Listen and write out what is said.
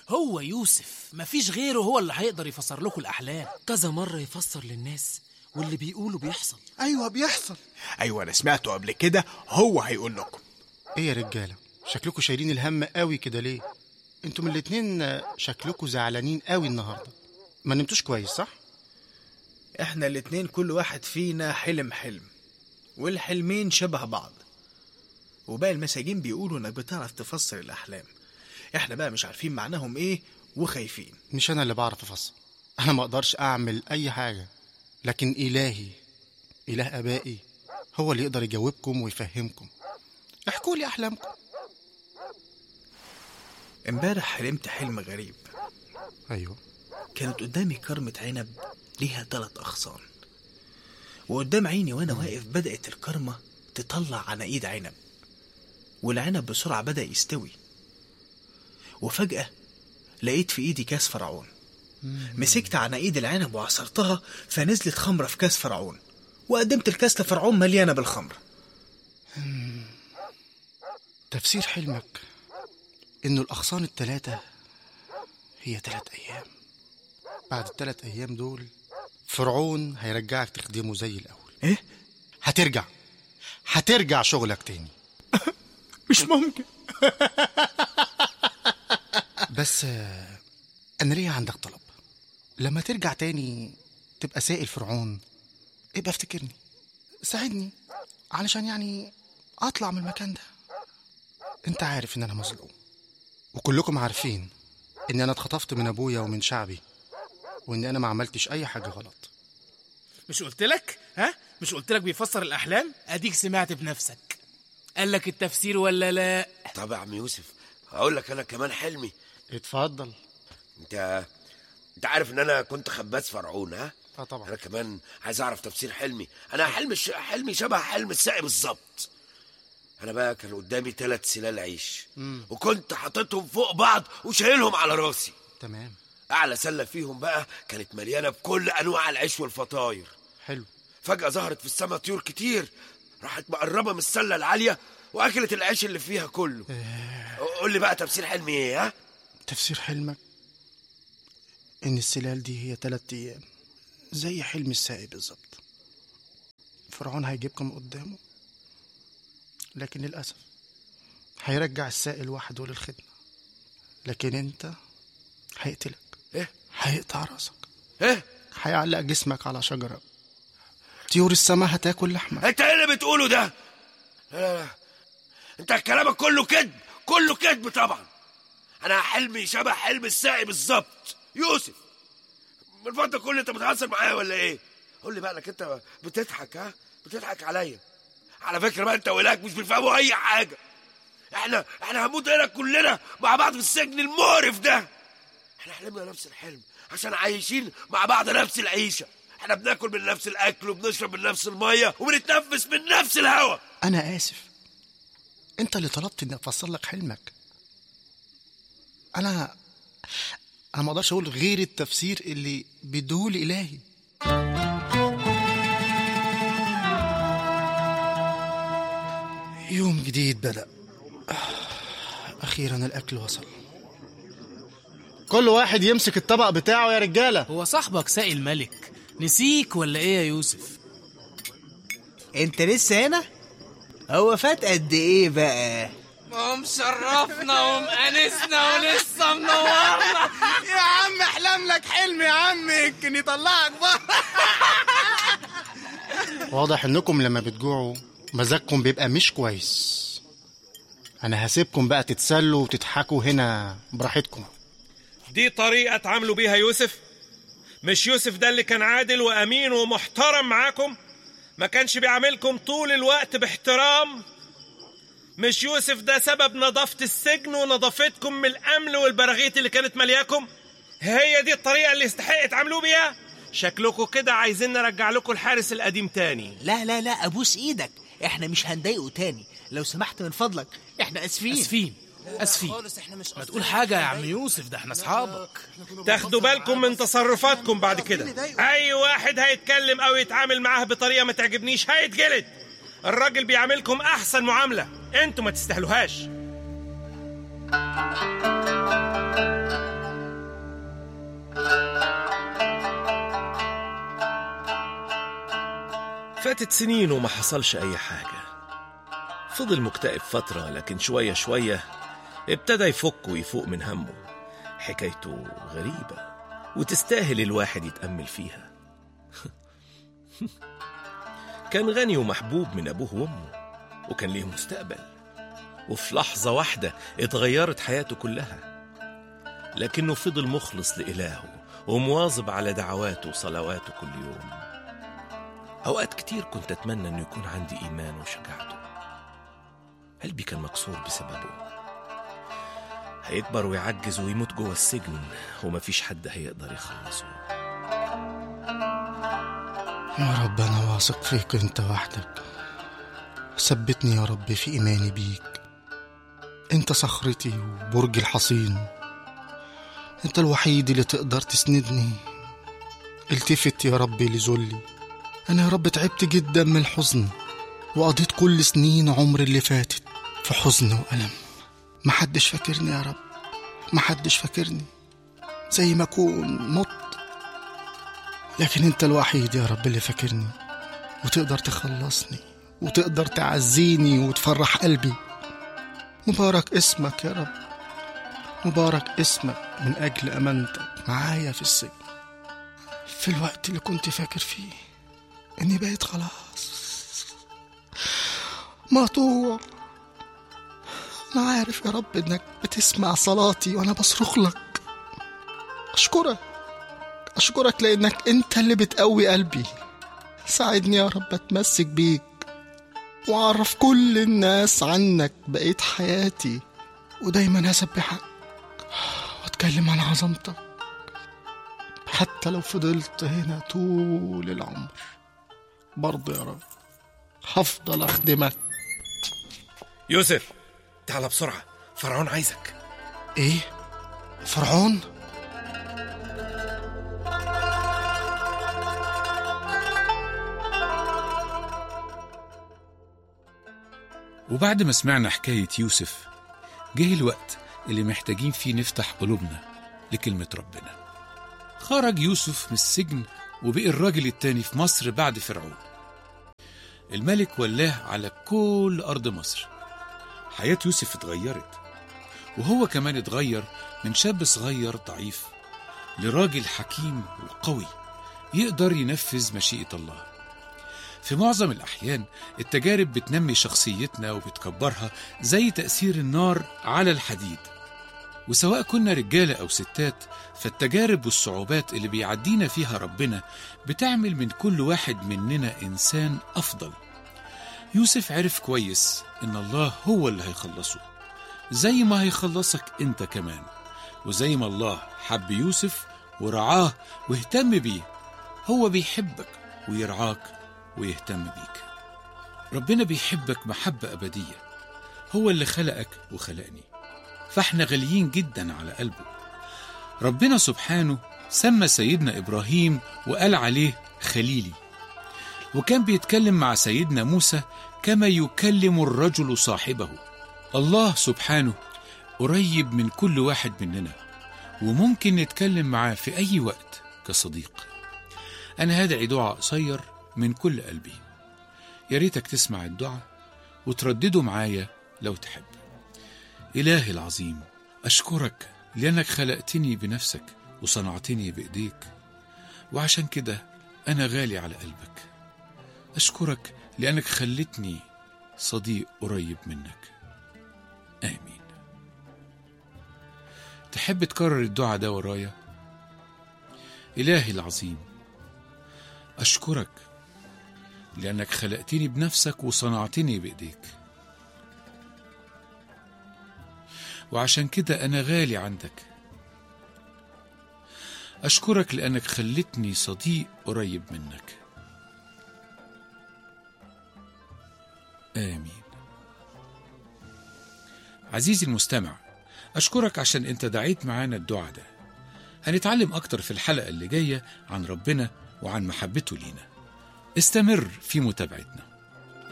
هو يوسف مفيش غيره هو اللي هيقدر يفسر لكم الأحلام كذا مرة يفسر للناس واللي بيقولوا بيحصل ايوه بيحصل ايوه انا سمعته قبل كده هو هيقول لكم ايه يا رجاله شكلكم شايلين الهم قوي كده ليه انتم الاتنين شكلكم زعلانين قوي النهارده ما نمتوش كويس صح احنا الاتنين كل واحد فينا حلم حلم والحلمين شبه بعض وباقي المساجين بيقولوا انك بتعرف تفسر الاحلام احنا بقى مش عارفين معناهم ايه وخايفين مش انا اللي بعرف افسر انا ما اقدرش اعمل اي حاجه لكن الهي اله ابائي هو اللي يقدر يجاوبكم ويفهمكم احكوا لي احلامكم امبارح حلمت حلم غريب ايوه كانت قدامي كرمة عنب ليها تلات أغصان وقدام عيني وأنا واقف بدأت الكرمة تطلع عناقيد عنب والعنب بسرعة بدأ يستوي وفجأة لقيت في إيدي كاس فرعون مسكت عناقيد العنب وعصرتها فنزلت خمرة في كاس فرعون وقدمت الكاس لفرعون مليانة بالخمر تفسير حلمك انه الاغصان التلاتة هي تلات ايام بعد التلات ايام دول فرعون هيرجعك تخدمه زي الاول إيه؟ هترجع هترجع شغلك تاني مش ممكن بس آه، انا ليا عندك طلب لما ترجع تاني تبقى سائل فرعون ابقى افتكرني ساعدني علشان يعني اطلع من المكان ده انت عارف ان انا مظلوم وكلكم عارفين ان انا اتخطفت من ابويا ومن شعبي وان انا ما عملتش اي حاجه غلط مش قلت لك ها مش قلت لك بيفسر الأحلام أديك سمعت بنفسك قال لك التفسير ولا لا طب يا عم يوسف هقول لك انا كمان حلمي اتفضل انت انت عارف ان انا كنت خباز فرعون ها اه انا طبعا كمان عايز اعرف تفسير حلمي انا حلم ش... حلمي شبه حلم الساقي بالظبط انا بقى كان قدامي ثلاث سلال عيش وكنت حاططهم فوق بعض وشايلهم على راسي تمام اعلى سله فيهم بقى كانت مليانه بكل انواع العيش والفطاير حلو فجاه ظهرت في السماء طيور كتير راحت مقربه من السله العاليه واكلت العيش اللي فيها كله قول لي بقى تفسير حلمي ايه ها تفسير حلمك ان السلال دي هي تلات ايام زي حلم الساقي بالظبط فرعون هيجيبكم قدامه لكن للأسف هيرجع السائل وحده للخدمة لكن انت هيقتلك ايه هيقطع راسك ايه هيعلق جسمك على شجرة طيور السماء هتاكل لحمك انت ايه اللي بتقوله ده لا لا لا انت كلامك كله كذب كله كذب طبعا انا حلمي شبه حلم الساقي بالظبط يوسف من فضلك كل انت بتهزر معايا ولا ايه قول لي بقى انك انت بتضحك ها بتضحك عليا على فكره بقى انت ولاك مش بيفهموا اي حاجه احنا احنا هنموت هنا كلنا مع بعض في السجن المقرف ده احنا حلمنا نفس الحلم عشان عايشين مع بعض نفس العيشه احنا بناكل من نفس الاكل وبنشرب من نفس الميه وبنتنفس من نفس الهواء أنا آسف أنت اللي طلبت إني أفسر لك حلمك أنا أنا ما أقدرش أقول غير التفسير اللي بيديهولي إلهي يوم جديد بدأ أخيرا الأكل وصل كل واحد يمسك الطبق بتاعه يا رجالة هو صاحبك ساقي الملك نسيك ولا ايه يا يوسف انت لسه هنا هو فات قد ايه بقى ومشرفنا ومأنسنا ولسه منورنا يا عم احلم لك حلم يا عم يمكن يطلعك بره واضح انكم لما بتجوعوا مزاجكم بيبقى مش كويس انا هسيبكم بقى تتسلوا وتضحكوا هنا براحتكم دي طريقة تعاملوا بيها يوسف مش يوسف ده اللي كان عادل وأمين ومحترم معاكم ما كانش بيعاملكم طول الوقت باحترام مش يوسف ده سبب نظافة السجن ونظافتكم من الأمل والبراغيث اللي كانت ملياكم هي دي الطريقة اللي يستحق تعاملوا بيها شكلكم كده عايزين نرجع لكم الحارس القديم تاني لا لا لا ابوس ايدك احنا مش هنضايقه تاني لو سمحت من فضلك احنا اسفين اسفين اسفين ما تقول حاجة يا عم يوسف ده احنا اصحابك تاخدوا بالكم من تصرفاتكم بعد كده اي واحد هيتكلم او يتعامل معاه بطريقه ما تعجبنيش هيتجلد الراجل بيعاملكم احسن معامله انتوا ما تستاهلوهاش فاتت سنين وما حصلش أي حاجة فضل مكتئب فترة لكن شوية شوية ابتدى يفك ويفوق من همه حكايته غريبة وتستاهل الواحد يتأمل فيها كان غني ومحبوب من أبوه وأمه وكان ليه مستقبل وفي لحظة واحدة اتغيرت حياته كلها لكنه فضل مخلص لإلهه ومواظب على دعواته وصلواته كل يوم أوقات كتير كنت أتمنى أنه يكون عندي إيمان وشجاعته قلبي كان مكسور بسببه هيكبر ويعجز ويموت جوه السجن ومفيش حد هيقدر يخلصه يا رب أنا واثق فيك أنت وحدك ثبتني يا رب في إيماني بيك أنت صخرتي وبرج الحصين أنت الوحيد اللي تقدر تسندني التفت يا ربي لذلي أنا يا رب تعبت جدا من الحزن وقضيت كل سنين عمري اللي فاتت في حزن وألم محدش فاكرني يا رب محدش فاكرني زي ما أكون مت لكن انت الوحيد يا رب اللي فاكرني وتقدر تخلصني وتقدر تعزيني وتفرح قلبي مبارك اسمك يا رب مبارك اسمك من أجل أمانتك معايا في السجن في الوقت اللي كنت فاكر فيه إني بقيت خلاص مقطوع أنا عارف يا رب إنك بتسمع صلاتي وأنا بصرخ لك أشكرك أشكرك لأنك أنت اللي بتقوي قلبي ساعدني يا رب أتمسك بيك وأعرف كل الناس عنك بقيت حياتي ودايما هسبحك وأتكلم عن عظمتك حتى لو فضلت هنا طول العمر برضه يا رب هفضل أخدمك يوسف تعال بسرعة فرعون عايزك إيه؟ فرعون؟ وبعد ما سمعنا حكاية يوسف جه الوقت اللي محتاجين فيه نفتح قلوبنا لكلمة ربنا خرج يوسف من السجن وبقي الراجل التاني في مصر بعد فرعون الملك ولاه على كل أرض مصر حياة يوسف اتغيرت وهو كمان اتغير من شاب صغير ضعيف لراجل حكيم وقوي يقدر ينفذ مشيئة الله في معظم الأحيان التجارب بتنمي شخصيتنا وبتكبرها زي تأثير النار على الحديد وسواء كنا رجالة أو ستات فالتجارب والصعوبات اللي بيعدينا فيها ربنا بتعمل من كل واحد مننا إنسان أفضل يوسف عرف كويس إن الله هو اللي هيخلصه زي ما هيخلصك أنت كمان وزي ما الله حب يوسف ورعاه واهتم بيه هو بيحبك ويرعاك ويهتم بيك ربنا بيحبك محبة أبدية هو اللي خلقك وخلقني فاحنا غاليين جدا على قلبه ربنا سبحانه سمى سيدنا إبراهيم وقال عليه خليلي وكان بيتكلم مع سيدنا موسى كما يكلم الرجل صاحبه الله سبحانه قريب من كل واحد مننا وممكن نتكلم معاه في أي وقت كصديق أنا هدعي دعاء قصير من كل قلبي يا ريتك تسمع الدعاء وتردده معايا لو تحب إلهي العظيم أشكرك لأنك خلقتني بنفسك وصنعتني بإيديك وعشان كده أنا غالي على قلبك أشكرك لأنك خلتني صديق قريب منك آمين تحب تكرر الدعاء ده ورايا إلهي العظيم أشكرك لأنك خلقتني بنفسك وصنعتني بإيديك وعشان كده أنا غالي عندك أشكرك لأنك خلتني صديق قريب منك آمين عزيزي المستمع أشكرك عشان أنت دعيت معانا الدعاء ده هنتعلم أكتر في الحلقة اللي جاية عن ربنا وعن محبته لينا استمر في متابعتنا